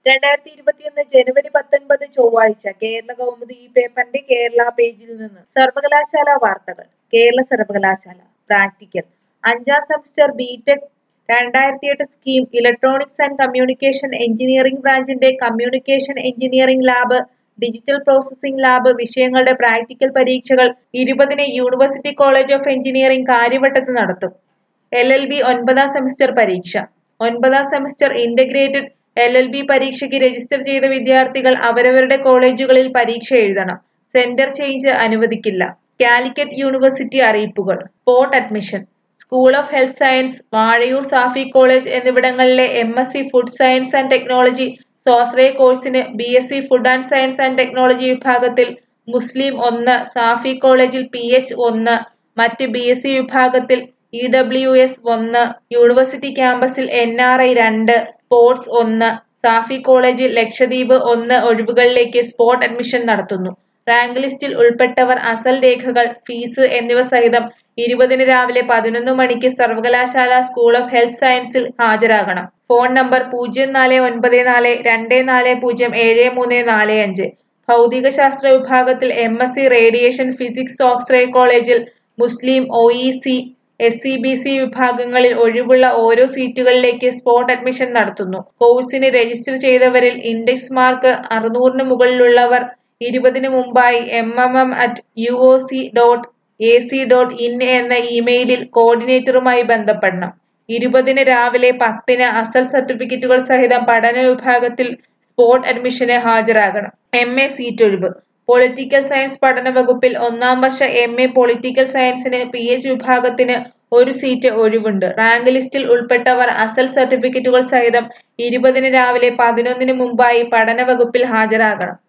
രണ്ടായിരത്തി ഇരുപത്തിയൊന്ന് ജനുവരി പത്തൊൻപത് ചൊവ്വാഴ്ച കേരള കൗമുദി ഈ പേപ്പറിന്റെ കേരള പേജിൽ നിന്ന് സർവകലാശാല വാർത്തകൾ കേരള സർവകലാശാല പ്രാക്ടിക്കൽ അഞ്ചാം സെമസ്റ്റർ ബിടെക് രണ്ടായിരത്തി എട്ട് scheme electronics and communication engineering ബ്രാഞ്ചിന്റെ communication engineering lab digital processing lab വിഷയങ്ങളുടെ പ്രാക്ടിക്കൽ പരീക്ഷകൾ ഇരുപതിന് യൂണിവേഴ്സിറ്റി കോളേജ് ഓഫ് എഞ്ചിനീയറിംഗ് കാര്യവട്ടത്ത് നടത്തും എൽ എൽ ബി ഒൻപതാം സെമസ്റ്റർ പരീക്ഷ ഒൻപതാം semester integrated L L B പരീക്ഷയ്ക്ക് രജിസ്റ്റർ ചെയ്ത വിദ്യാർത്ഥികൾ അവരവരുടെ കോളേജുകളിൽ പരീക്ഷ എഴുതണം സെന്റർ ചേഞ്ച് അനുവദിക്കില്ല കാലിക്കറ്റ് യൂണിവേഴ്സിറ്റി അറിയിപ്പുകൾ spot admission school of health science Vazhayur Safi college എന്നിവിടങ്ങളിലെ M S C food science and technology സ്വാശ്രയ കോഴ്സിന് B S C food and science and technology വിഭാഗത്തിൽ മുസ്ലിം ഒന്ന് സാഫി കോളേജിൽ പി എച്ച് ഒന്ന് മറ്റ് ബി എസ് സി വിഭാഗത്തിൽ ഇ ഡബ്ല്യു എസ് ഒന്ന് യൂണിവേഴ്സിറ്റി ക്യാമ്പസിൽ എൻ ആർ ഐ രണ്ട് സ്പോർട്സ് ഒന്ന് സാഫി കോളേജിൽ ലക്ഷദ്വീപ് ഒന്ന് ഒഴിവുകളിലേക്ക് സ്പോട്ട് അഡ്മിഷൻ നടത്തുന്നു റാങ്ക് ലിസ്റ്റിൽ ഉൾപ്പെട്ടവർ അസൽ രേഖകൾ ഫീസ് എന്നിവ സഹിതം ഇരുപതിന് രാവിലെ പതിനൊന്ന് മണിക്ക് സർവകലാശാല സ്കൂൾ ഓഫ് ഹെൽത്ത് സയൻസിൽ ഹാജരാകണം ഫോൺ നമ്പർ പൂജ്യം നാല് ഒൻപത് നാല് രണ്ട് നാല് പൂജ്യം ഏഴ് മൂന്ന് നാല് അഞ്ച് ഭൗതികശാസ്ത്ര വിഭാഗത്തിൽ M S C radiation physics ഓക്സ്റേ കോളേജിൽ മുസ്ലിം O E C S C B C വിഭാഗങ്ങളിൽ ഒഴിവുള്ള ഓരോ സീറ്റുകളിലേക്ക് സ്പോട്ട് അഡ്മിഷൻ നടത്തുന്നു കോഴ്സിന് രജിസ്റ്റർ ചെയ്തവരിൽ ഇൻഡെക്സ് മാർക്ക് അറുന്നൂറിന് മുകളിലുള്ളവർ ഇരുപതിന് മുമ്പായി M M M at U O C dot A C dot in എന്ന ഇമെയിലിൽ കോർഡിനേറ്ററുമായി ബന്ധപ്പെടണം ഇരുപതിന് രാവിലെ പത്തിന് അസൽ സർട്ടിഫിക്കറ്റുകൾ സഹിതം പഠന വിഭാഗത്തിൽ സ്പോട്ട് അഡ്മിഷന് ഹാജരാകണം എം എ സീറ്റ് ഒഴിവ് പൊളിറ്റിക്കൽ സയൻസ് പഠന വകുപ്പിൽ ഒന്നാം വർഷ എം എ പൊളിറ്റിക്കൽ സയൻസിന് പി എച്ച് വിഭാഗത്തിന് ഒരു സീറ്റ് ഒഴിവുണ്ട് റാങ്ക് ലിസ്റ്റിൽ ഉൾപ്പെട്ടവർ അസൽ സർട്ടിഫിക്കറ്റുകൾ സഹിതം ഇരുപതിന് രാവിലെ പതിനൊന്നിന് മുമ്പായി പഠന വകുപ്പിൽ ഹാജരാകണം